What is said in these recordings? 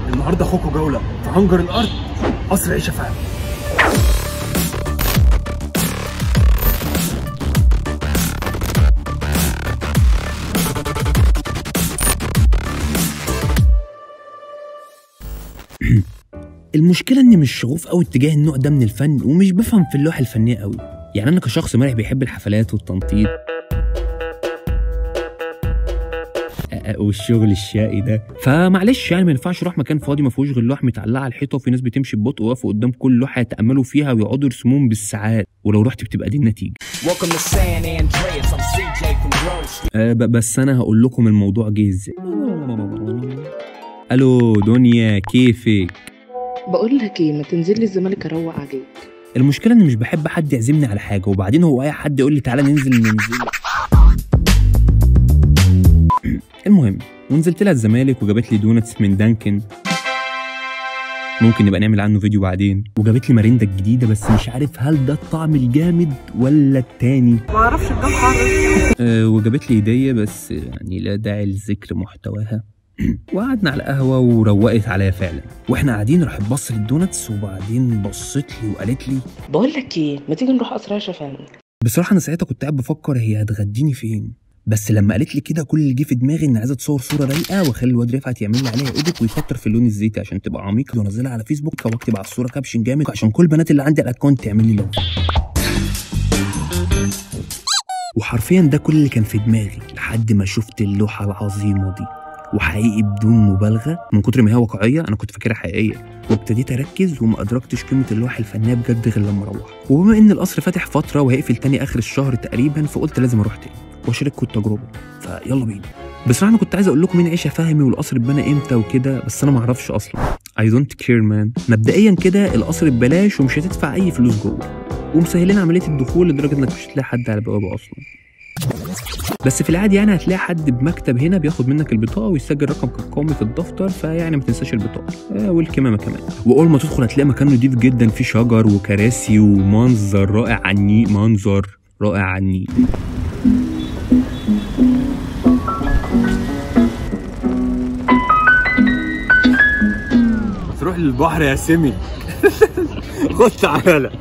النهارده اخوكوا جوله في هنجر الارض قصر عيشه فهمي المشكله اني مش شغوف قوي اتجاه النوع ده من الفن ومش بفهم في اللوحه الفنيه قوي يعني انا كشخص مرح بيحب الحفلات والتنطيط أ- أ- والشغل الشقي ده فمعلش يعني ما ينفعش اروح مكان فاضي ما فيهوش غير لوح متعلقه على الحيطه وفي ناس بتمشي ببطء ويقفوا قدام كل لوحه يتاملوا فيها ويقعدوا يرسموهم بالساعات ولو رحت بتبقى دي النتيجه Welcome to San Andreas. I'm CJ from Grove Street. أه ب- بس انا هقول لكم الموضوع جه ازاي الو دنيا كيفك بقول لك ايه ما تنزل لي الزمالك اروق عليك المشكله اني مش بحب حد يعزمني على حاجه وبعدين هو اي حد يقول لي تعالى ننزل ننزل المهم ونزلت لها الزمالك وجابت لي دونتس من دانكن ممكن نبقى نعمل عنه فيديو بعدين وجابت لي ماريندا الجديده بس مش عارف هل ده الطعم الجامد ولا التاني ما اعرفش الجو حر أه وجابت لي هديه بس يعني لا داعي لذكر محتواها وقعدنا على القهوه وروقت عليا فعلا واحنا قاعدين راحت بص للدونتس وبعدين بصت لي وقالت لي بقول لك ايه ما تيجي نروح قصر عيشه فهمي بصراحه انا ساعتها كنت قاعد بفكر هي هتغديني فين بس لما قالت لي كده كل اللي جه في دماغي ان عايزه اتصور صوره رايقه واخلي الواد رفعت يعمل لي عليها ايديت ويكتر في اللون الزيتي عشان تبقى عميقه وانزلها على فيسبوك واكتب على الصوره كابشن جامد عشان كل البنات اللي عندي على الاكونت تعمل لي لاف وحرفيا ده كل اللي كان في دماغي لحد ما شفت اللوحه العظيمه دي وحقيقي بدون مبالغه من كتر ما هي واقعيه انا كنت فاكرها حقيقيه وابتديت اركز وما ادركتش قيمه اللوحه الفنيه بجد غير لما اروح وبما ان القصر فاتح فتره وهيقفل تاني اخر الشهر تقريبا فقلت لازم اروح تاني واشارككم التجربه فيلا بينا بصراحه انا كنت عايز اقول لكم مين عيشه فهمي والقصر اتبنى امتى وكده بس انا ما اعرفش اصلا اي دونت كير مان مبدئيا كده القصر ببلاش ومش هتدفع اي فلوس جوه ومسهلين عمليه الدخول لدرجه انك مش هتلاقي حد على البوابه اصلا بس في العادي يعني هتلاقي حد بمكتب هنا بياخد منك البطاقه ويسجل رقمك القومي في الدفتر فيعني ما تنساش البطاقه آه والكمامه كمان واول ما تدخل هتلاقي مكان نضيف جدا فيه شجر وكراسي ومنظر رائع على النيل منظر رائع على النيل تروح للبحر يا سمي خد تعالى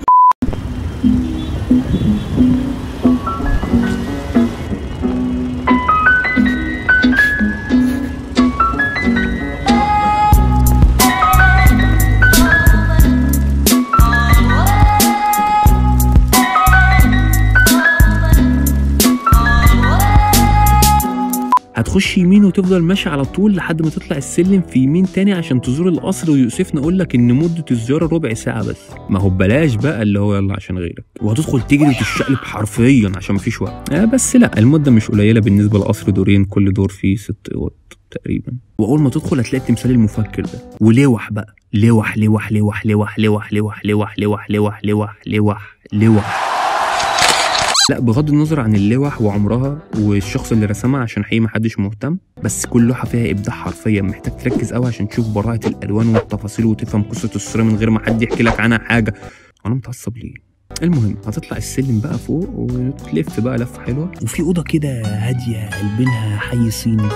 هتخش يمين وتفضل ماشي على طول لحد ما تطلع السلم في يمين تاني عشان تزور القصر ويوسفنا اقول لك ان مده الزياره ربع ساعه بس ما هو ببلاش بقى اللي هو يلا عشان غيرك وهتدخل تجري وتشقلب حرفيا عشان مفيش وقت آه بس لا المده مش قليله بالنسبه لقصر دورين كل دور فيه ست اوض تقريبا واول ما تدخل هتلاقي التمثال المفكر ده ولوح بقى لوح لوح لوح لوح لوح لوح لوح لوح لوح لوح لوح لوح لا بغض النظر عن اللوح وعمرها والشخص اللي رسمها عشان حقيقي محدش مهتم بس كل لوحه فيها ابداع حرفيا محتاج تركز قوي عشان تشوف براعه الالوان والتفاصيل وتفهم قصه الصوره من غير ما حد يحكي لك عنها حاجه انا متعصب ليه المهم هتطلع السلم بقى فوق وتلف بقى لفه حلوه وفي اوضه كده هاديه قلبينها حي صيني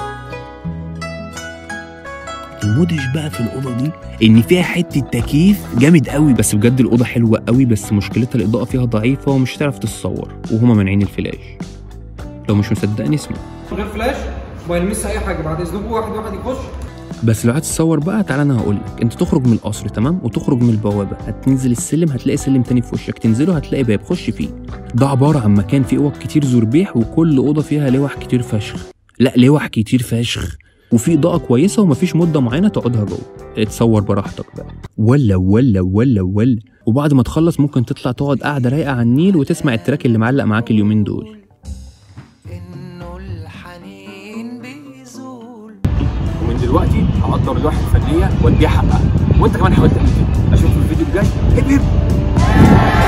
المدهش بقى في الاوضه دي ان فيها حته تكييف جامد قوي بس بجد الاوضه حلوه قوي بس مشكلتها الاضاءه فيها ضعيفه ومش هتعرف تتصور وهما مانعين الفلاش لو مش مصدقني اسمع من غير فلاش وما يلمسش اي حاجه بعد اذنكم واحد واحد يخش بس لو هتتصور بقى تعالى انا هقول لك انت تخرج من القصر تمام وتخرج من البوابه هتنزل السلم هتلاقي سلم تاني في وشك تنزله هتلاقي باب خش فيه ده عباره عن مكان فيه اوض كتير زربيح وكل اوضه فيها لوح كتير فشخ لا لوح كتير فشخ وفي اضاءه كويسه ومفيش مده معينه تقعدها جوه اتصور براحتك بقى ولا ولا ولا ولا وبعد ما تخلص ممكن تطلع تقعد قاعده رايقه على النيل وتسمع التراك اللي معلق معاك اليومين دول انه الحنين بيزول ومن دلوقتي هقدر اللوحه الفنيه واديها حقها وانت كمان حاول تعمل كده اشوفك في الفيديو الجاي هب هب